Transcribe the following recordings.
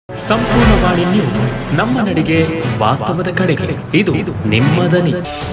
Sampoorna Vani news ನಮ್ಮ ನಡಿಗೆ ವಾಸ್ತವದ ಕಡೆಗೆ ಇದು ನಿಮ್ಮ ದನಿ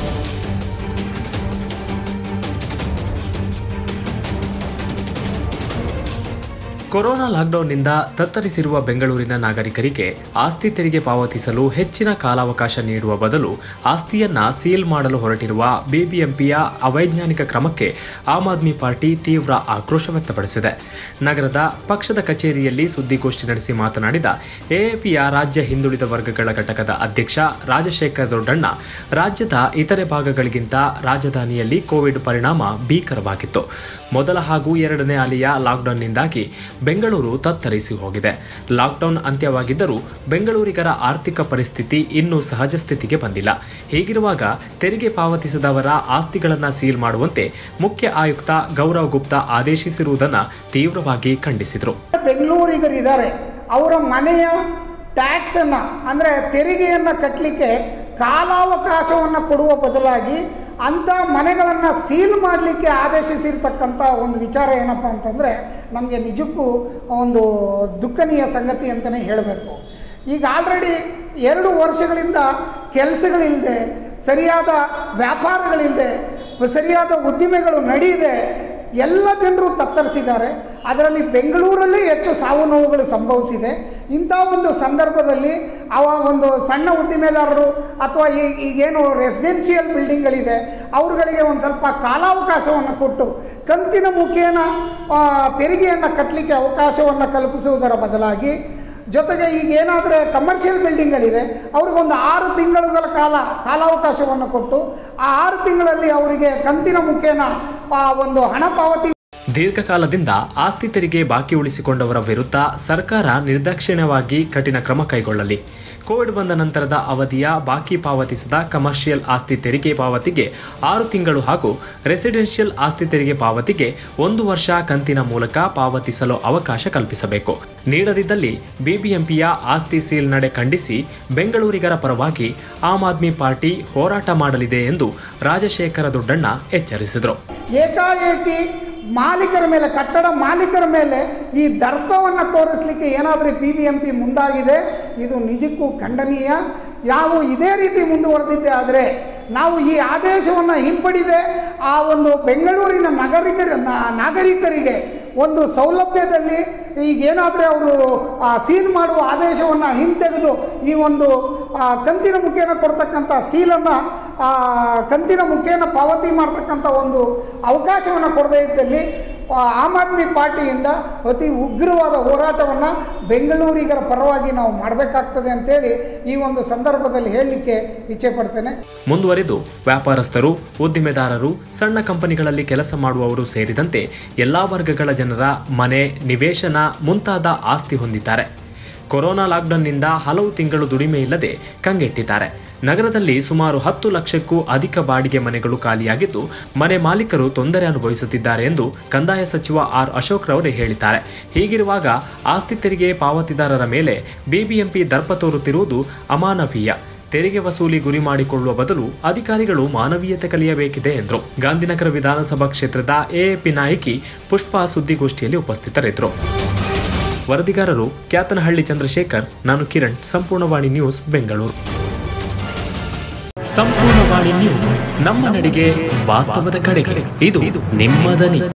ಕೊರೋನಾ ಲಾಕ್ಡೌನ್ನಿಂದ ತತ್ತರಿಸಿರುವ ಬೆಂಗಳೂರಿನ ನಾಗರಿಕರಿಗೆ ಆಸ್ತಿ ತೆರಿಗೆ ಪಾವತಿಸಲು ಹೆಚ್ಚಿನ ಕಾಲಾವಕಾಶ ನೀಡುವ ಬದಲು ಆಸ್ತಿಯನ್ನ ಸೀಲ್ ಮಾಡಲು ಹೊರಟಿರುವ ಬಿಬಿಎಂಪಿಯ ಅವೈಜ್ಞಾನಿಕ ಕ್ರಮಕ್ಕೆ ಆಮ್ ಆದ್ಮಿ ಪಾರ್ಟಿ ತೀವ್ರ ಆಕ್ರೋಶ ವ್ಯಕ್ತಪಡಿಸಿದೆ ನಗರದ ಪಕ್ಷದ ಕಚೇರಿಯಲ್ಲಿ ಸುದ್ದಿಗೋಷ್ಠಿ ನಡೆಸಿ ಮಾತನಾಡಿದ ಎಎಪಿಯ ರಾಜ್ಯ ಹಿಂದುಳಿದ ವರ್ಗಗಳ ಘಟಕದ ಅಧ್ಯಕ್ಷ ರಾಜಶೇಖರ್ ದೊಡ್ಡಣ್ಣ ರಾಜ್ಯದ ಇತರೆ ಭಾಗಗಳಿಗಿಂತ ರಾಜಧಾನಿಯಲ್ಲಿ ಕೋವಿಡ್ ಪರಿಣಾಮ ಭೀಕರವಾಗಿತ್ತು ಮೊದಲ ಹಾಗೂ ಎರಡನೇ ಅಲೆಯ ಲಾಕ್ಡೌನ್ನಿಂದಾಗಿ ಬೆಂಗಳೂರು ತತ್ತರಿಸಿ ಹೋಗಿದೆ ಲಾಕ್ಡೌನ್ ಅಂತ್ಯವಾಗಿದ್ದರೂ ಬೆಂಗಳೂರಿಗರ ಆರ್ಥಿಕ ಪರಿಸ್ಥಿತಿ ಇನ್ನೂ ಸಹಜ ಸ್ಥಿತಿಗೆ ಬಂದಿಲ್ಲ ಹೀಗಿರುವಾಗ ತೆರಿಗೆ ಪಾವತಿಸದವರ ಆಸ್ತಿಗಳನ್ನು ಸೀಲ್ ಮಾಡುವಂತೆ ಮುಖ್ಯ ಆಯುಕ್ತ ಗೌರವ್ ಗುಪ್ತಾ ಆದೇಶಿಸಿರುವುದನ್ನು ತೀವ್ರವಾಗಿ ಖಂಡಿಸಿದರು ಬೆಂಗಳೂರಿಗರಿದ್ದಾರೆ ಅವರ ಮನೆಯ ಟ್ಯಾಕ್ಸನ್ನು ಅಂದರೆ ತೆರಿಗೆಯನ್ನು ಕಟ್ಟಲಿಕ್ಕೆ ಕಾಲಾವಕಾಶವನ್ನು ಕೊಡುವ ಬದಲಾಗಿ ಅಂಥ ಮನೆಗಳನ್ನು ಸೀಲ್ ಮಾಡಲಿಕ್ಕೆ ಆದೇಶಿಸಿರ್ತಕ್ಕಂಥ ಒಂದು ವಿಚಾರ ಏನಪ್ಪ ಅಂತಂದರೆ ನಮಗೆ ನಿಜಕ್ಕೂ ಒಂದು ದುಃಖನೀಯ ಸಂಗತಿ ಅಂತಲೇ ಹೇಳಬೇಕು ಈಗ ಆಲ್ರೆಡಿ ಎರಡು ವರ್ಷಗಳಿಂದ ಕೆಲಸಗಳಿಲ್ಲದೆ ಸರಿಯಾದ ವ್ಯಾಪಾರಗಳಿಲ್ಲದೆ ಸರಿಯಾದ ಉದ್ದಿಮೆಗಳು ನಡೆಯದೆ ಎಲ್ಲ ಜನರು ತತ್ತರಿಸಿದ್ದಾರೆ ಅದರಲ್ಲಿ ಬೆಂಗಳೂರಲ್ಲಿ ಹೆಚ್ಚು ಸಾವು ನೋವುಗಳು ಸಂಭವಿಸಿದೆ ಇಂಥ ಒಂದು ಸಂದರ್ಭದಲ್ಲಿ ಅವ ಒಂದು ಸಣ್ಣ ಉದ್ದಿಮೆದಾರರು ಅಥವಾ ಈ ಈಗೇನು ರೆಸಿಡೆನ್ಷಿಯಲ್ ಬಿಲ್ಡಿಂಗ್ಗಳಿದೆ ಅವ್ರುಗಳಿಗೆ ಒಂದು ಸ್ವಲ್ಪ ಕಾಲಾವಕಾಶವನ್ನು ಕೊಟ್ಟು ಕಂತಿನ ಮುಖೇನ ಆ, ತೆರಿಗೆಯನ್ನು ಕಟ್ಟಲಿಕ್ಕೆ ಅವಕಾಶವನ್ನು ಕಲ್ಪಿಸುವುದರ ಬದಲಾಗಿ ಜೊತೆಗೆ ಈಗ ಏನಾದರೆ ಕಮರ್ಷಿಯಲ್ ಬಿಲ್ಡಿಂಗ್ಗಳಿದೆ ಅವ್ರಿಗೊಂದು ಆರು ತಿಂಗಳುಗಳ ಕಾಲ ಕಾಲಾವಕಾಶವನ್ನು ಕೊಟ್ಟು ಆ ಆರು ತಿಂಗಳಲ್ಲಿ ಅವರಿಗೆ ಕಂತಿನ ಮುಖೇನ ಆ ಒಂದು ಹಣ ಪಾವತಿ ದೀರ್ಘಕಾಲದಿಂದ ಆಸ್ತಿ ತೆರಿಗೆ ಬಾಕಿ ಉಳಿಸಿಕೊಂಡವರ ವಿರುದ್ಧ ಸರ್ಕಾರ ನಿರ್ದಾಕ್ಷಿಣ್ಯವಾಗಿ ಕಠಿಣ ಕ್ರಮ ಕೈಗೊಳ್ಳಲಿ ಕೋವಿಡ್ ಬಂದ ನಂತರದ ಅವಧಿಯ ಬಾಕಿ ಪಾವತಿಸದ ಕಮರ್ಷಿಯಲ್ ಆಸ್ತಿ ತೆರಿಗೆ ಪಾವತಿಗೆ ಆರು ತಿಂಗಳು ಹಾಗೂ ರೆಸಿಡೆನ್ಷಿಯಲ್ ಆಸ್ತಿ ತೆರಿಗೆ ಪಾವತಿಗೆ ಒಂದು ವರ್ಷ ಕಂತಿನ ಮೂಲಕ ಪಾವತಿಸಲು ಅವಕಾಶ ಕಲ್ಪಿಸಬೇಕು ನೀಡದಿದ್ದಲ್ಲಿ ಬಿಬಿಎಂಪಿಯ ಆಸ್ತಿ ಸೀಲ್ ನಡೆ ಖಂಡಿಸಿ ಬೆಂಗಳೂರಿಗರ ಪರವಾಗಿ ಆಮ್ ಆದ್ಮಿ ಪಾರ್ಟಿ ಹೋರಾಟ ಮಾಡಲಿದೆ ಎಂದು ರಾಜಶೇಖರ ದೊಡ್ಡಣ್ಣ ಎಚ್ಚರಿಸಿದರು ಏಕಾಏಕಿ ಮಾಲೀಕರ ಮೇಲೆ ಕಟ್ಟಡ ಮಾಲೀಕರ ಮೇಲೆ ಈ ದರ್ಪವನ್ನು ತೋರಿಸಲಿಕ್ಕೆ ಏನಾದರೂ ಬಿ ಬಿ ಎಂ ಪಿ ಮುಂದಾಗಿದೆ ಇದು ನಿಜಕ್ಕೂ ಖಂಡನೀಯ ನಾವು ಇದೇ ರೀತಿ ಮುಂದುವರೆದಿದ್ದೆ ಆದರೆ ನಾವು ಈ ಆದೇಶವನ್ನು ಹಿಂಪಡಿದೆ ಆ ಒಂದು ಬೆಂಗಳೂರಿನ ನಾಗರಿಕರ ನಾ- ನಾಗರಿಕರಿಗೆ ಒಂದು ಸೌಲಭ್ಯದಲ್ಲಿ ಈಗೇನಾದರೆ ಅವರು ಸೀಲ್ ಮಾಡುವ ಆದೇಶವನ್ನು ಹಿಂತೆಗೆದು ಈ ಒಂದು ಆ, ಕಂತಿನ ಮುಖೇನ ಕೊಡ್ತಕ್ಕಂಥ ಸೀಲನ್ನು ಕಂತಿನ ಮುಖೇನ ಪಾವತಿ ಮಾಡ್ತಕ್ಕಂಥ ಒಂದು ಅವಕಾಶವನ್ನು ಕೊಡದೇ ಇದ್ದಲ್ಲಿ ಆ, ಆಮ್ ಆದ್ಮಿ ಪಾರ್ಟಿಯಿಂದ ಅತಿ ಉಗ್ರವಾದ ಹೋರಾಟವನ್ನು ಬೆಂಗಳೂರಿಗರ ಪರವಾಗಿ ನಾವು ಮಾಡಬೇಕಾಗ್ತದೆ ಅಂತೇಳಿ ಈ ಒಂದು ಸಂದರ್ಭದಲ್ಲಿ ಹೇಳಲಿಕ್ಕೆ ಇಚ್ಛೆ ಪಡ್ತೇನೆ ಮುಂದುವರೆದು ವ್ಯಾಪಾರಸ್ಥರು ಉದ್ದಿಮೆದಾರರು ಸಣ್ಣ ಕಂಪನಿಗಳಲ್ಲಿ ಕೆಲಸ ಮಾಡುವವರು ಸೇರಿದಂತೆ ಎಲ್ಲಾ ವರ್ಗಗಳ ಜನರ ಮನೆ ನಿವೇಶನ ಮುಂತಾದ ಆಸ್ತಿ ಹೊಂದಿದ್ದಾರೆ ಕೊರೋನಾ ಲಾಕ್ಡೌನ್ನಿಂದ ಹಲವು ತಿಂಗಳು ದುಡಿಮೆ ಇಲ್ಲದೆ ಕಂಗೆಟ್ಟಿದ್ದಾರೆ ನಗರದಲ್ಲಿ ಸುಮಾರು ಹತ್ತು ಲಕ್ಷಕ್ಕೂ ಅಧಿಕ ಬಾಡಿಗೆ ಮನೆಗಳು ಖಾಲಿಯಾಗಿದ್ದು ಮನೆ ಮಾಲೀಕರು ತೊಂದರೆ ಅನುಭವಿಸುತ್ತಿದ್ದಾರೆ ಎಂದು ಕಂದಾಯ ಸಚಿವ ಆರ್ ಅಶೋಕ್ ರವರೇ ಹೇಳಿದ್ದಾರೆ ಹೀಗಿರುವಾಗ ಆಸ್ತಿ ತೆರಿಗೆ ಪಾವತಿದಾರರ ಮೇಲೆ ಬಿಬಿಎಂಪಿ ದರ್ಪ ತೋರುತ್ತಿರುವುದು ಅಮಾನವೀಯ ತೆರಿಗೆ ವಸೂಲಿ ಗುರಿ ಮಾಡಿಕೊಳ್ಳುವ ಬದಲು ಅಧಿಕಾರಿಗಳು ಮಾನವೀಯತೆ ಕಲಿಯಬೇಕಿದೆ ಎಂದರು ಗಾಂಧಿನಗರ ವಿಧಾನಸಭಾ ಕ್ಷೇತ್ರದ ಎಎಪಿ ನಾಯಕಿ ಪುಷ್ಪಾ ಸುದ್ದಿಗೋಷ್ಠಿಯಲ್ಲಿ ಉಪಸ್ಥಿತರಿದ್ದರು ವರದಿಗಾರರು ಕ್ಯಾತನಹಳ್ಳಿ ಚಂದ್ರಶೇಖರ್ ನಾನು ಕಿರಣ್ ಸಂಪೂರ್ಣವಾಣಿ ನ್ಯೂಸ್ ಬೆಂಗಳೂರು ಸಂಪೂರ್ಣವಾಣಿ ನ್ಯೂಸ್ ನಮ್ಮ ನಡಿಗೆ ವಾಸ್ತವದ ಕಡೆಗೆ ಇದು ನಿಮ್ಮ ದನಿ